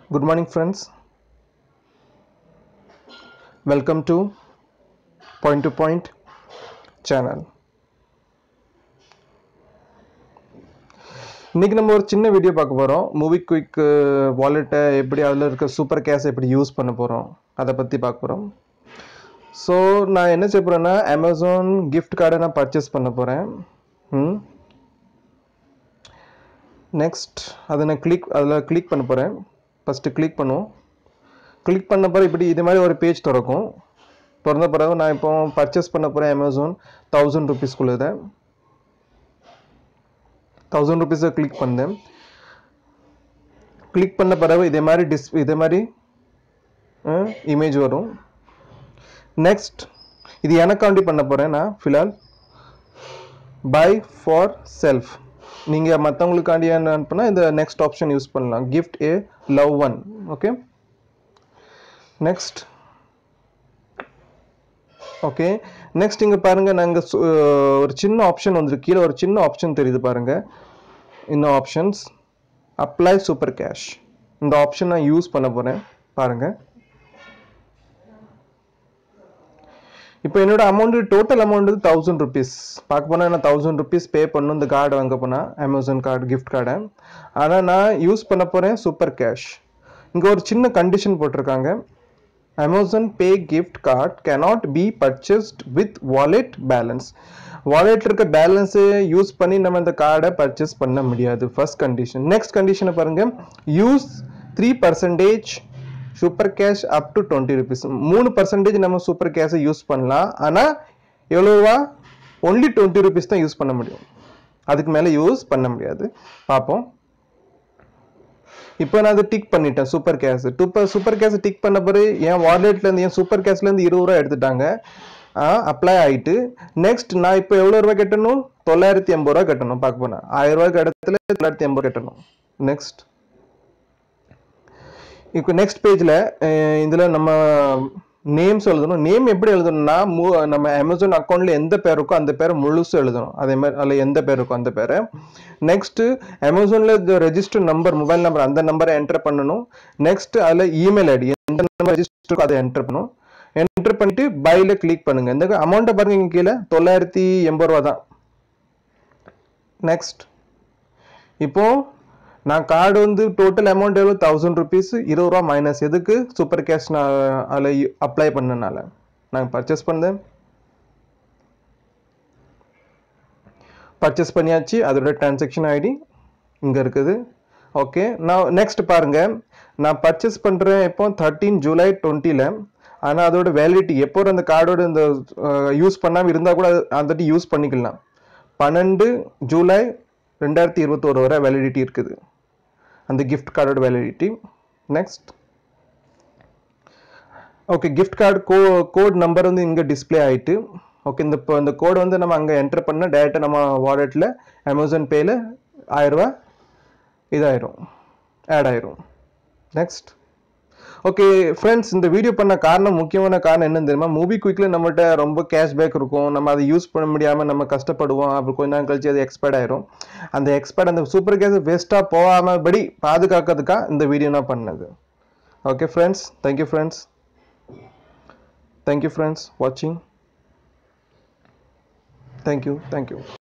Good morning, friends. Welcome to Point to Point channel. இன்னைக்கு நம்ம ஒரு சின்ன வீடியோ பார்க்க போகிறோம் மூவி குயிக் வாலெட்டை எப்படி அதில் இருக்க சூப்பர் கேஷ் எப்படி யூஸ் பண்ண போகிறோம் அதை பற்றி பார்க்க போகிறோம் ஸோ நான் என்ன செய்ய போகிறேன்னா அமேசான் கிஃப்ட் கார்டை நான் பர்ச்சேஸ் பண்ண போகிறேன் ம் நெக்ஸ்ட் அதை நான் கிளிக் அதில் கிளிக் பண்ண போகிறேன் ஃபஸ்ட்டு கிளிக் பண்ணுவோம் கிளிக் பண்ண பிறகு இப்படி இது மாதிரி ஒரு பேஜ் திறக்கும் திறந்த பிறகு நான் இப்போ பர்ச்சேஸ் பண்ண போகிறேன் அமேசான் தௌசண்ட் ருபீஸ்க்குள்ளதை தௌசண்ட் ருபீஸை கிளிக் பண்ணேன் கிளிக் பண்ண பிறகு இதே மாதிரி டிஸ் இதே மாதிரி இமேஜ் வரும் நெக்ஸ்ட் இது எனக்காண்டி பண்ண போகிறேன் நான் ஃபிலால் பை ஃபார் செல்ஃப் நீங்கள் மற்றவங்களுக்காண்டி என்ன பண்ணால் இந்த நெக்ஸ்ட் ஆப்ஷன் யூஸ் பண்ணலாம் gift a love one okay next okay next இங்கே பாருங்கள் நாங்கள் ஒரு சின்ன ஆப்ஷன் வந்துருக்கு கீழே ஒரு சின்ன ஆப்ஷன் தெரியுது பாருங்கள் இந்த ஆப்ஷன்ஸ் அப்ளை சூப்பர் கேஷ் இந்த ஆப்ஷன் நான் யூஸ் பண்ண போகிறேன் பாருங்கள் இப்போ என்னோட அமௌண்ட் டோட்டல் அமௌண்ட் வந்து தௌசண்ட் ருபீஸ் பார்க்க போனால் நான் தௌசண்ட் ருபீஸ் பே பண்ணணும் இந்த கார்டு வாங்க போனால் அமேசான் கார்டு கிஃப்ட் கார்டை ஆனால் நான் யூஸ் பண்ண போகிறேன் சூப்பர் கேஷ் இங்கே ஒரு சின்ன கண்டிஷன் போட்டிருக்காங்க Amazon pay gift card cannot be purchased with wallet balance wallet இருக்க பேலன்ஸை யூஸ் பண்ணி நம்ம இந்த கார்டை பர்ச்சேஸ் பண்ண முடியாது ஃபர்ஸ்ட் கண்டிஷன் நெக்ஸ்ட் கண்டிஷனை பாருங்கள் use three percentage super cash up to twenty rupees மூணு பர்சன்டேஜ் நம்ம சூப்பர் கேஷை யூஸ் பண்ணலாம் ஆனால் எவ்வளோவா ஒன்லி டுவெண்ட்டி ருபீஸ் தான் யூஸ் பண்ண முடியும் அதுக்கு மேலே யூஸ் பண்ண முடியாது பார்ப்போம் இப்போ நான் அதை டிக் பண்ணிட்டேன் super cash duper super cash tick பண்ண பிறகு என் வாலெட்லேருந்து என் சூப்பர் கேஷ்லேருந்து இருபது ரூபா எடுத்துட்டாங்க அப்ளை ஆகிட்டு நெக்ஸ்ட் நான் இப்போ எவ்வளோ ரூபா கட்டணும் தொள்ளாயிரத்தி எண்பது ரூபா கட்டணும் பார்க்க போனேன் ஆயிரம் ரூபாய்க்கு இடத்துல தொள்ளாயிரத்தி எண்பது கட்டணும் நெக்ஸ்ட் இப்போ நெக்ஸ்ட் பேஜில் இதில் நம்ம நேம்ஸ் எழுதணும் நேம் எப்படி எழுதணும்னா மூ நம்ம அமேசான் அக்கௌண்ட்டில் எந்த பேர் இருக்கோ அந்த பேரை முழுசும் எழுதணும் அதே மாதிரி அதில் எந்த பேர் இருக்கோ அந்த பேரை நெக்ஸ்ட்டு அமேசானில் ரெஜிஸ்டர் நம்பர் மொபைல் நம்பர் அந்த நம்பரை என்டர் பண்ணணும் நெக்ஸ்ட் அதில் இமெயில் ஐடி எந்த நம்பர் ரெஜிஸ்டர் இருக்கோ அதை என்டர் பண்ணணும் என்டர் பண்ணிட்டு பையில் கிளிக் பண்ணுங்க இந்த அமௌண்ட்டை பாருங்க இங்கே கீழே தொள்ளாயிரத்தி எண்பது ரூபா தான் நெக்ஸ்ட் இப்போ நான் கார்டு வந்து டோட்டல் அமௌண்ட் எவ்வளோ தௌசண்ட் ருபீஸ் இருபது ரூபா மைனஸ் எதுக்கு சூப்பர் கேஷ் நான் அதில் அப்ளை பண்ணனால நான் பர்ச்சேஸ் பண்ணேன் பர்ச்சேஸ் பண்ணியாச்சு அதோட டிரான்சாக்ஷன் ஐடி இங்கே இருக்குது ஓகே நான் நெக்ஸ்ட் பாருங்கள் நான் பர்ச்சேஸ் பண்ணுறேன் எப்போ தேர்ட்டீன் ஜூலை டுவெண்ட்டியில் ஆனால் அதோட வேலிடிட்டி எப்போ அந்த கார்டோட இந்த யூஸ் பண்ணாமல் இருந்தால் கூட அந்த யூஸ் பண்ணிக்கலாம் பன்னெண்டு ஜூலை ரெண்டாயிரத்தி இருபத்தோரு வரை வேலிடிட்டி இருக்குது அந்த கிஃப்ட் கார்டோட validity next okay gift card கோ கோட் நம்பர் வந்து இங்கே டிஸ்பிளே ஆகிட்டு ஓகே இந்த இப்போ இந்த கோடு வந்து நம்ம அங்கே என்டர் பண்ண டேரெக்டாக நம்ம வாலெட்டில் அமேசான் பேயில் ஆயிரரூபா இதாயிரும் ஆட் ஆயிரும் நெக்ஸ்ட் ஓகே ஃப்ரெண்ட்ஸ் இந்த வீடியோ பண்ண காரணம் முக்கியமான காரணம் என்னன்னு தெரியுமா மூவி குயிக்கில் நம்மகிட்ட ரொம்ப கேஷ்பேக் இருக்கும் நம்ம அதை யூஸ் பண்ண முடியாமல் நம்ம கஷ்டப்படுவோம் அப்புறம் கொஞ்ச நாள் கழிச்சு அது எக்ஸ்பயர்ட் ஆயிரும் அந்த எக்ஸ்பயர்ட் அந்த சூப்பர் கேஸ் வேஸ்ட்டாக போகாமல் படி பாதுகாக்கிறதுக்காக இந்த வீடியோ நான் பண்ணது okay friends thank you friends thank you friends வாட்சிங் தேங்க்யூ தேங்க்யூ